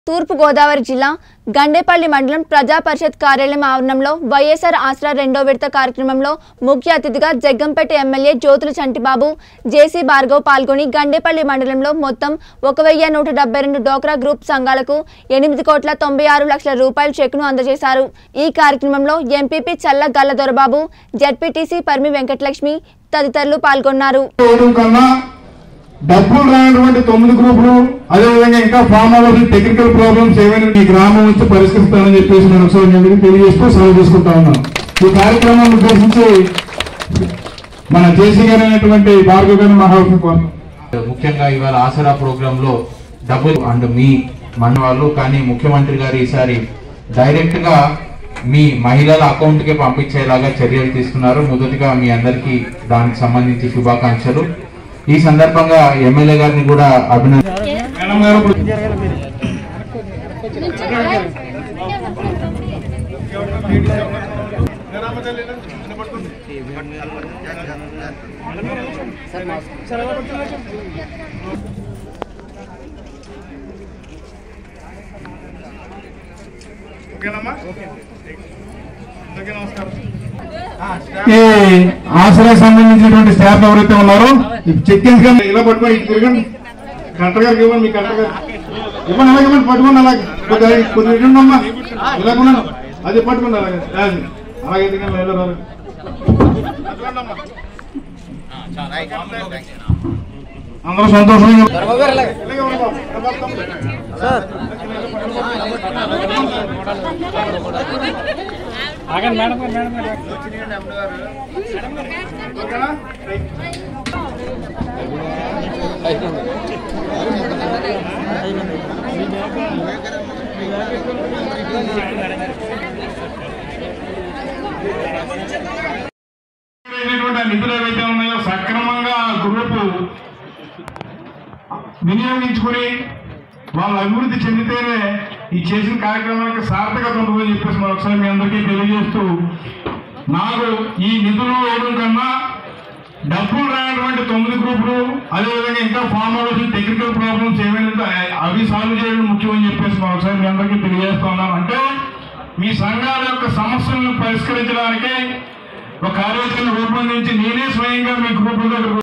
తూర్పు గోదావరి జిల్లా గండేపల్లి మండలం ప్రజా పరిషత్ కార్యాలయం ఆవరణంలో వైఎస్ఆర్ ఆసరా రెండో విడత కార్యక్రమంలో ముఖ్య అతిథిగా జగ్గంపేట ఎమ్మెల్యే జ్యోతుల చంటిబాబు జేసీ భార్గవ్ పాల్గొని గండేపల్లి మండలంలో మొత్తం ఒక వెయ్యి నూట డెబ్బై రెండు డోక్రా గ్రూప్ సంఘాలకు ఎనిమిది కోట్ల తొంభై ఆరు లక్షల రూపాయల చెక్ను అందజేశారు ఈ కార్యక్రమంలో ఎంపీపీ చల్ల గల్ల దొరబాబు జడ్పీటీసీ పర్మి వెంకటలక్ష్మి తదితరులు పాల్గొన్నారు చేయడం కన్నా డబ్బులు రానటువంటి తొమ్మిది గ్రూపులు అదేవిధంగా ఇంకా ఫామ్ హౌస్ టెక్నికల్ ప్రాబ్లమ్స్ ఏమైనా ఈ గ్రామం నుంచి పరిష్కరిస్తానని చెప్పేసి నేను ఒకసారి మీ అందరికీ తెలియజేస్తూ సెలవు తీసుకుంటా ఉన్నాను ఈ కార్యక్రమాన్ని ఉద్దేశించి మన జేసీ గారు అయినటువంటి భార్గవ్ గారిని మహాత్మ ముఖ్యంగా ఇవాళ ఆసరా ప్రోగ్రామ్ లో డబ్బులు అండ్ మీ మన వాళ్ళు కానీ ముఖ్యమంత్రి గారు ఈసారి డైరెక్ట్ గా మీ మహిళల అకౌంట్ కి పంపించేలాగా చర్యలు తీసుకున్నారు మొదటిగా మీ అందరికీ దానికి సంబంధించి శుభాకాంక్షలు ఈ సందర్భంగా ఎమ్మెల్యే గారిని కూడా అభినందన మేడం గారు ఇప్పుడు ఈ ఆశ్రయ సంబంధించినటువంటి స్టాఫ్ ఎవరైతే ఉన్నారో ఈ చెక్ ఇన్ ఇలా పట్టుకొని ఇటు తిరగండి కలెక్టర్ గారికి ఇవ్వండి మీ కలెక్టర్ గారు ఇవ్వండి అలాగే ఇవ్వండి పట్టుకోండి అలాగే కొద్దిగా కొద్దిగా ఇటు ఉండమ్మా ఇలాగ ఉన్నాను అది పట్టుకోండి అలాగే అది. అలాగే ఎందుకంటే లేదు రాదు. అందరూ సంతోషంగా ఇలాగే ఉండు బాబు. ఓకేనా? అయినటువంటి ఆ నిధులు ఏవైతే ఉన్నాయో సక్రమంగా ఆ గ్రూపు వినియోగించుకుని వాళ్ళు అభివృద్ధి చెందితేనే ఈ చేసిన కార్యక్రమానికి సార్థకత ఉంటుందని చెప్పేసి మరొకసారి మీ అందరికీ తెలియజేస్తూ నాకు ఈ నిధులు వేయడం కన్నా డబ్బులు రానటువంటి తొమ్మిది గ్రూపులు అదేవిధంగా ఇంకా ఫామ్ హౌస్ టెక్నికల్ ప్రాబ్లమ్స్ ఏమైనా ఉంటే అవి సాల్వ్ చేయడం ముఖ్యమని చెప్పేసి మరొకసారి మీ అందరికీ తెలియజేస్తా ఉన్నాను అంటే మీ సంఘాల యొక్క సమస్యలను పరిష్కరించడానికి ఒక కార్యాచరణ రూపొందించి నేనే స్వయంగా మీ గ్రూపుల దగ్గర